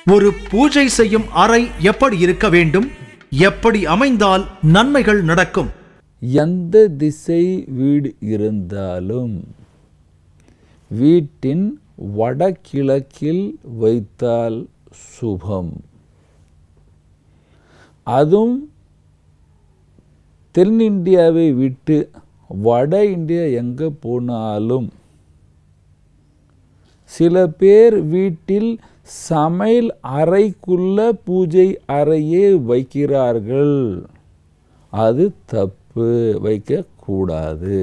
ஒரு பூஜை செய்யும் அறை எப்படி இருக்க வேண்டும் எப்படி அமைந்தால் நன்மைகள் நடக்கும் எந்த திசை வீடு இருந்தாலும் வீட்டின் வடகிழக்கில் வைத்தால் சுபம் அதுவும் தென்னிந்தியாவை விட்டு வட இந்தியா எங்கே போனாலும் சில பேர் வீட்டில் சமையல் அறைக்குள்ள பூஜை அறையே வைக்கிறார்கள் அது தப்பு வைக்கக்கூடாது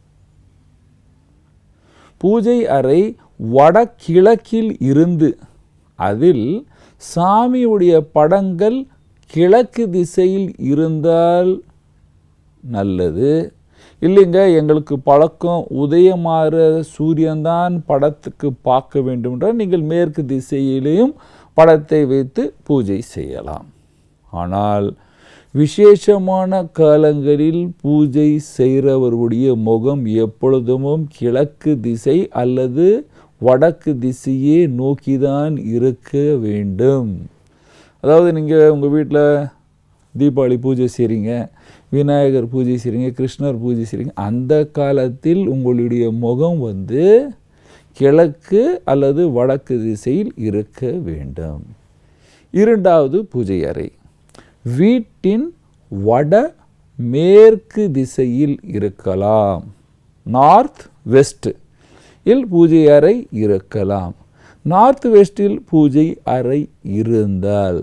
பூஜை அறை வடகிழக்கில் இருந்து அதில் சாமியுடைய படங்கள் கிழக்கு திசையில் இருந்தால் நல்லது இல்லைங்க எங்களுக்கு பழக்கம் உதயமாற சூரியன்தான் படத்துக்கு பார்க்க வேண்டும் என்றால் நீங்கள் மேற்கு திசையிலேயும் படத்தை வைத்து பூஜை செய்யலாம் ஆனால் விசேஷமான காலங்களில் பூஜை செய்கிறவருடைய முகம் எப்பொழுதும் கிழக்கு திசை அல்லது வடக்கு திசையே நோக்கிதான் இருக்க வேண்டும் அதாவது நீங்கள் உங்கள் வீட்டில் தீபாவளி பூஜை செய்கிறீங்க விநாயகர் பூஜை செய்கிறீங்க கிருஷ்ணர் பூஜை செய்கிறீங்க அந்த காலத்தில் உங்களுடைய முகம் வந்து கிழக்கு அல்லது வடக்கு திசையில் இருக்க வேண்டும் இரண்டாவது பூஜை அறை வீட்டின் வட மேற்கு திசையில் இருக்கலாம் நார்த் வெஸ்ட் இல் பூஜை அறை இருக்கலாம் நார்த் வெஸ்டில் பூஜை அறை இருந்தால்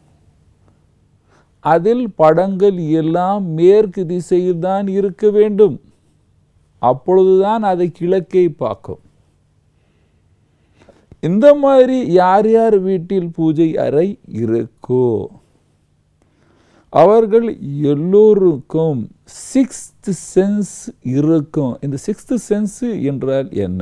அதில் படங்கள் எல்லாம் மேற்கு திசையில் தான் இருக்க வேண்டும் அப்பொழுதுதான் அதை கிழக்கை பார்க்கும் இந்த மாதிரி யார் யார் வீட்டில் பூஜை அறை இருக்கோ அவர்கள் எல்லோருக்கும் சிக்ஸ்த் சென்ஸ் இருக்கும் இந்த சிக்ஸ்த் சென்ஸ் என்றால் என்ன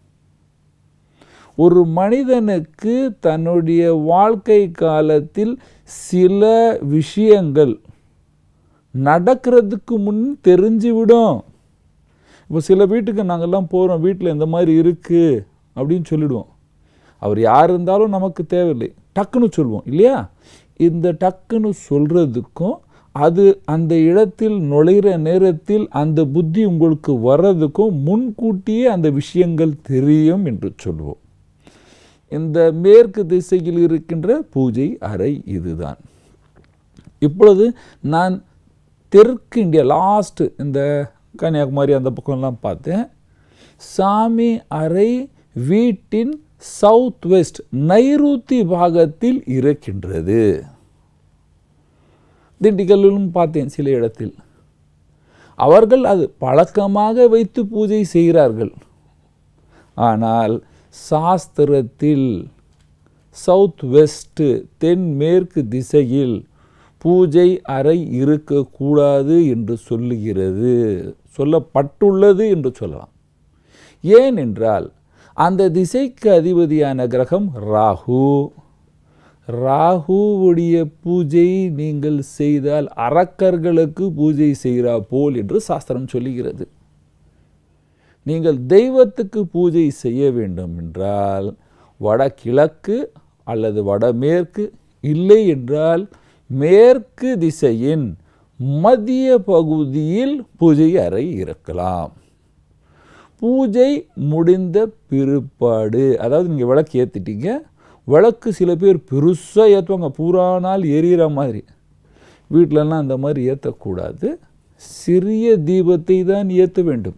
ஒரு மனிதனுக்கு தன்னுடைய வாழ்க்கை காலத்தில் சில விஷயங்கள் நடக்கிறதுக்கு முன் தெரிஞ்சுவிடும் இப்போ சில வீட்டுக்கு நாங்கள்லாம் போகிறோம் வீட்டில் இந்த மாதிரி இருக்குது அப்படின்னு சொல்லிடுவோம் அவர் யார் இருந்தாலும் நமக்கு தேவையில்லை டக்குன்னு சொல்லுவோம் இல்லையா இந்த டக்குன்னு சொல்கிறதுக்கும் அது அந்த இடத்தில் நுழைகிற நேரத்தில் அந்த புத்தி உங்களுக்கு வர்றதுக்கும் முன்கூட்டியே அந்த விஷயங்கள் தெரியும் என்று சொல்லுவோம் இந்த மேற்கு திசையில் இருக்கின்ற பூஜை அறை இதுதான் இப்பொழுது நான் தெற்கு இந்தியா லாஸ்ட்டு இந்த கன்னியாகுமரி அந்த பக்கம்லாம் பார்த்தேன் சாமி அறை வீட்டின் சவுத் வெஸ்ட் நைருத்தி பாகத்தில் இருக்கின்றது திண்டுக்கல்லிலும் பார்த்தேன் சில இடத்தில் அவர்கள் அது பழக்கமாக வைத்து பூஜை செய்கிறார்கள் ஆனால் சாஸ்திரத்தில் சவுத் வெஸ்ட் தென்மேற்கு திசையில் பூஜை அறை இருக்கக்கூடாது என்று சொல்லுகிறது சொல்லப்பட்டுள்ளது என்று சொல்லலாம் ஏனென்றால் அந்த திசைக்கு அதிபதியான கிரகம் ராகு ராகுவுடைய பூஜை நீங்கள் செய்தால் அரக்கர்களுக்கு பூஜை செய்கிறா போல் என்று சாஸ்திரம் சொல்லுகிறது நீங்கள் தெய்வத்துக்கு பூஜை செய்ய வேண்டும் என்றால் வடகிழக்கு அல்லது வடமேற்கு இல்லை என்றால் மேற்கு திசையின் மத்திய பகுதியில் பூஜை அறை இருக்கலாம் பூஜை முடிந்த பிற்பாடு அதாவது நீங்கள் விளக்கு ஏற்றிட்டீங்க விளக்கு சில பேர் பெருசாக ஏற்றுவாங்க பூரா நாள் எரியிற மாதிரி வீட்டிலலாம் அந்த மாதிரி ஏற்றக்கூடாது சிறிய தீபத்தை தான் ஏற்ற வேண்டும்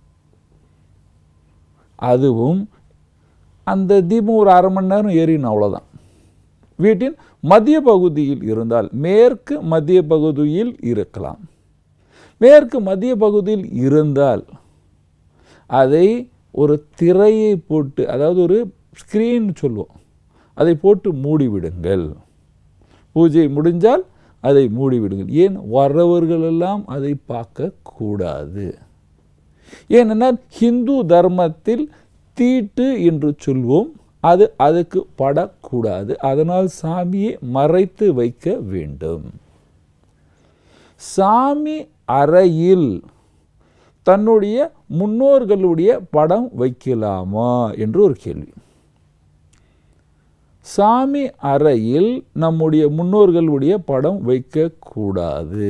அதுவும் அந்த தீபம் ஒரு அரை மணி நேரம் எரியணும் அவ்வளோதான் வீட்டின் மத்திய பகுதியில் இருந்தால் மேற்கு மத்திய பகுதியில் இருக்கலாம் மேற்கு மத்திய பகுதியில் இருந்தால் அதை ஒரு திரையை போட்டு அதாவது ஒரு ஸ்க்ரீன் சொல்லுவோம் அதை போட்டு மூடிவிடுங்கள் பூஜை முடிஞ்சால் அதை மூடிவிடுங்கள் ஏன் வர்றவர்களெல்லாம் அதை பார்க்கக்கூடாது ஏனென்றால் ஹிந்து தர்மத்தில் தீட்டு என்று சொல்வோம் அது அதுக்கு படக்கூடாது அதனால் சாமியை மறைத்து வைக்க வேண்டும் சாமி அறையில் தன்னுடைய முன்னோர்களுடைய படம் வைக்கலாமா என்று ஒரு கேள்வி சாமி அறையில் நம்முடைய முன்னோர்களுடைய படம் வைக்கக்கூடாது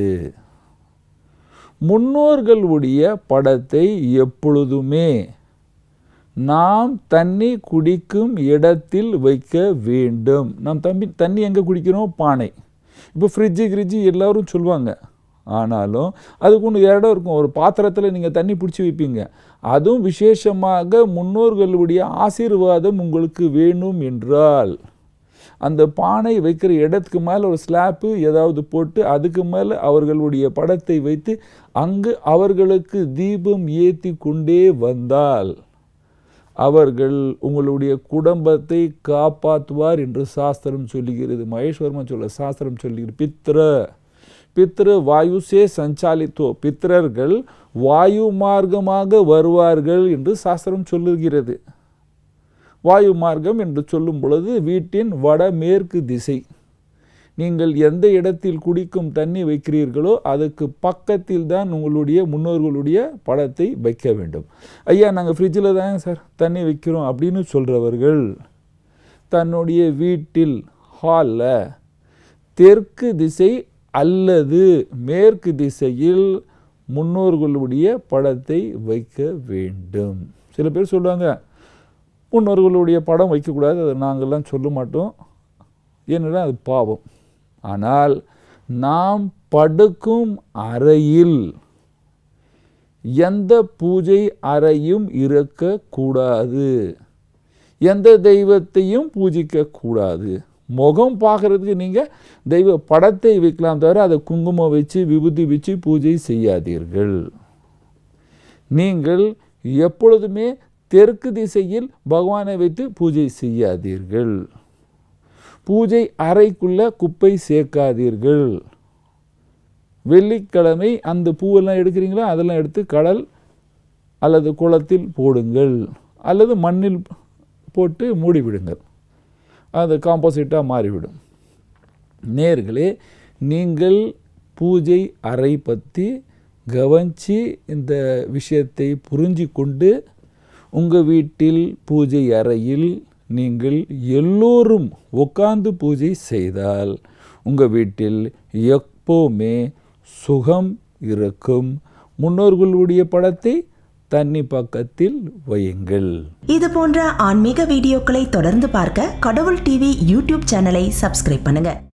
முன்னோர்களுடைய படத்தை எப்பொழுதுமே நாம் தண்ணி குடிக்கும் இடத்தில் வைக்க வேண்டும் நாம் தம்பி தண்ணி எங்கே குடிக்கிறோம் பானை இப்போ ஃப்ரிட்ஜு கிரிட்ஜு எல்லோரும் சொல்லுவாங்க ஆனாலும் அதுக்கு ஒன்று இடம் இருக்கும் ஒரு பாத்திரத்தில் நீங்கள் தண்ணி பிடிச்சி வைப்பீங்க அதுவும் விசேஷமாக முன்னோர்களுடைய ஆசீர்வாதம் உங்களுக்கு வேணும் என்றால் அந்த பானை வைக்கிற இடத்துக்கு மேலே ஒரு ஸ்லாப்பு ஏதாவது போட்டு அதுக்கு மேலே அவர்களுடைய படத்தை வைத்து அங்கு அவர்களுக்கு தீபம் ஏற்றி கொண்டே வந்தால் அவர்கள் உங்களுடைய குடும்பத்தை காப்பாற்றுவார் என்று சாஸ்திரம் சொல்லுகிறது மகேஸ்வரமா சொல்ல சாஸ்திரம் சொல்லுகிறது பித்ர பித்ரு வாயுசே சஞ்சாலித்தோ பித்ரர்கள் வாயு மார்க்கமாக வருவார்கள் என்று சாஸ்திரம் சொல்லுகிறது வாயு மார்க்கம் என்று சொல்லும் பொழுது வீட்டின் வடமேற்கு திசை நீங்கள் எந்த இடத்தில் குடிக்கும் தண்ணி வைக்கிறீர்களோ அதுக்கு பக்கத்தில் தான் உங்களுடைய முன்னோர்களுடைய படத்தை வைக்க வேண்டும் ஐயா நாங்கள் ஃப்ரிட்ஜில் தான் சார் தண்ணி வைக்கிறோம் அப்படின்னு சொல்கிறவர்கள் தன்னுடைய வீட்டில் ஹாலில் தெற்கு திசை அல்லது மேற்கு திசையில் முன்னோர்களுடைய படத்தை வைக்க வேண்டும் சில பேர் சொல்லுவாங்க முன்னோர்களுடைய படம் வைக்கக்கூடாது அதை நாங்கள்லாம் சொல்ல மாட்டோம் ஏன்னா அது பாவம் ஆனால் நாம் படுக்கும் அறையில் எந்த பூஜை அறையும் இருக்கக்கூடாது எந்த தெய்வத்தையும் பூஜிக்க கூடாது முகம் பார்க்கறதுக்கு நீங்கள் தெய்வ படத்தை வைக்கலாம் தவிர அதை குங்குமம் வச்சு விபூதி வச்சு பூஜை செய்யாதீர்கள் நீங்கள் எப்பொழுதுமே தெற்கு திசையில் பகவானை வைத்து பூஜை செய்யாதீர்கள் பூஜை அறைக்குள்ள குப்பை சேர்க்காதீர்கள் வெள்ளிக்கிழமை அந்த பூவெல்லாம் எடுக்கிறீங்களா அதெல்லாம் எடுத்து கடல் அல்லது குளத்தில் போடுங்கள் அல்லது மண்ணில் போட்டு மூடிவிடுங்கள் அது காம்போசிட்டாக மாறிவிடும் நேர்களே நீங்கள் பூஜை அறை பற்றி கவனித்து இந்த விஷயத்தை புரிஞ்சு கொண்டு உங்கள் வீட்டில் பூஜை அறையில் நீங்கள் எல்லோரும் உட்கார்ந்து பூஜை செய்தால் உங்கள் வீட்டில் எப்போவுமே சுகம் இருக்கும் முன்னோர்களுடைய படத்தை தண்ணி பக்கத்தில் வையுங்கள் இது போன்ற ஆன்மீக வீடியோக்களை தொடர்ந்து பார்க்க கடவுள் டிவி யூடியூப் சேனலை சப்ஸ்கிரைப் பண்ணுங்க